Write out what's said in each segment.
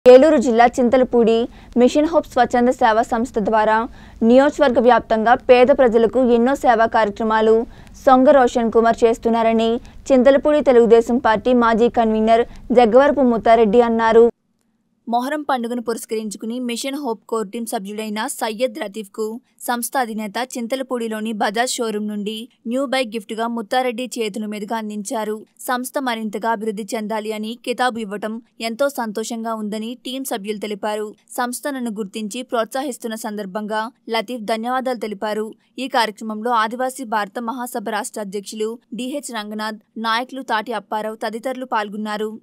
ఏలూరు జిల్లా Chintalapudi machine hope స్వచ్ఛంద సేవా సంస్థ ద్వారా నియోజకవర్గ వ్యాప్తంగా పేద ప్రజలకు ఎన్నో సేవా కార్యక్రమాలు సొంగ రోషన్ కుమార్ చేస్తున్నారని చింతలపూడి తెలుగుదేశం పార్టీ మాజీ కన్వీనర్ జగ్గవరపు ముత్తారెడ్డి అన్నారు మొహరం పండుగను పురస్కరించుకుని మిషన్ హోప్ కోర్ టీం సభ్యుడైన సయ్యద్ రతీఫ్కు సంస్థ అధినేత చింతలపూడిలోని బజాజ్ షోరూం నుండి న్యూ బైక్ గిఫ్ట్గా ముత్తారెడ్డి చేతుల మీదుగా అందించారు సంస్థ మరింతగా అభివృద్ధి చెందాలి అని కితాబు ఇవ్వటం ఎంతో సంతోషంగా ఉందని టీం సభ్యులు తెలిపారు సంస్థను గుర్తించి ప్రోత్సహిస్తున్న సందర్భంగా లతీఫ్ ధన్యవాదాలు తెలిపారు ఈ కార్యక్రమంలో ఆదివాసీ భారత మహాసభ రాష్ట్ర అధ్యక్షులు డిహెచ్ రంగనాథ్ నాయకులు తాటి అప్పారావు తదితరులు పాల్గొన్నారు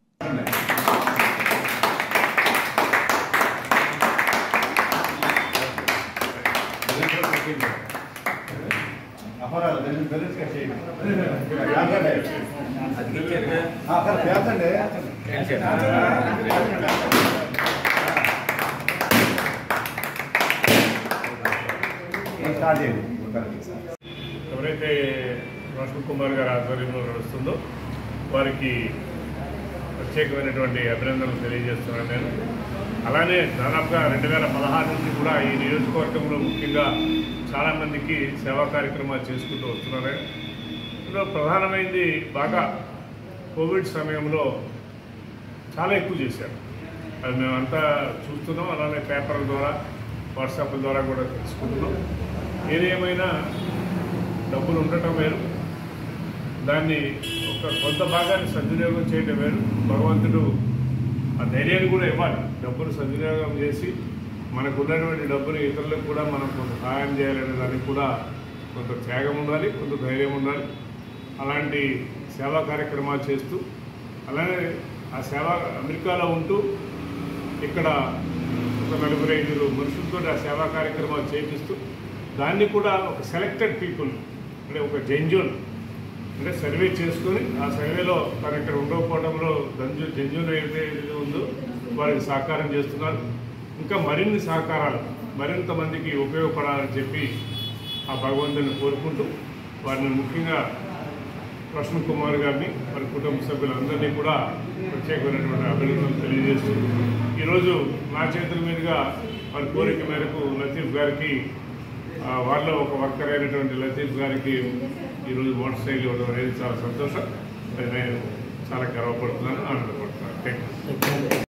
అపరాధ బ్యాలెన్స్ కట్ చేయండి అక్కడ పేర్చండి స్టార్ట్ చేయండి ఎవరైతే రోషన్ కుమార్ గారి ఆధ్వర్యంలో నడుస్తుందో వారికి ప్రత్యేకమైనటువంటి అభినందనలు తెలియజేస్తున్నాను నేను అలానే దాదాపుగా రెండు వేల పదహారు నుంచి కూడా ఈ నియోజకవర్గంలో ముఖ్యంగా చాలామందికి సేవా కార్యక్రమాలు చేసుకుంటూ వస్తున్నారు ఇందులో ప్రధానమైనది బాగా కోవిడ్ సమయంలో చాలా ఎక్కువ చేశారు అది మేమంతా చూస్తున్నాం అలానే పేపర్ల ద్వారా వాట్సాప్ ద్వారా కూడా తెలుసుకుంటున్నాం ఏదేమైనా డబ్బులు ఉండటం వేరు దాన్ని ఒక కొంత భాగాన్ని సద్వినియోగం చేయడం వేరు భగవంతుడు ఆ ధైర్యాన్ని కూడా ఇవ్వాలి డబ్బులు సద్వినియోగం చేసి మనకు ఉన్నటువంటి డబ్బులు ఇతరులకు కూడా మనం కొంత సహాయం చేయాలనే దానికి కూడా కొంత త్యాగం ఉండాలి కొంత ధైర్యం ఉండాలి అలాంటి సేవా కార్యక్రమాలు చేస్తూ అలానే ఆ సేవ అమెరికాలో ఉంటూ ఇక్కడ ఒక నలుగురు ఐదుగురు మనుషులతో ఆ సేవా కార్యక్రమాలు చేపిస్తూ దాన్ని కూడా ఒక సెలెక్టెడ్ పీపుల్ అంటే ఒక జెన్జున్ అంటే సర్వే చేసుకొని ఆ సర్వేలో తను ఇక్కడ ఉండకపోవడంలో దంజు జెన్జున్ అయితే ఏది ఉందో వారికి సహకారం చేస్తున్నారు ఇంకా మరిన్ని సహకారాలు మరింత మందికి ఉపయోగపడాలని చెప్పి ఆ భగవంతుని కోరుకుంటూ వారిని ముఖ్యంగా కృష్ణ కుమార్ గారిని వారి కుటుంబ సభ్యులందరినీ కూడా ప్రత్యేకమైనటువంటి అభినందనలు తెలియజేస్తూ ఈరోజు నా చేతుల మీదుగా వారి కోరిక మేరకు లతీఫ్ గారికి ఆ, వాళ్ళలో ఒక వర్కర్ అయినటువంటి లతీఫ్ గారికి ఈరోజు మోటార్ సైకిల్ ఇవ్వడం అనేది చాలా సంతోషం అది నేను చాలా గర్వపడుతున్నాను ఆనందపడుతున్నాను థ్యాంక్ యూ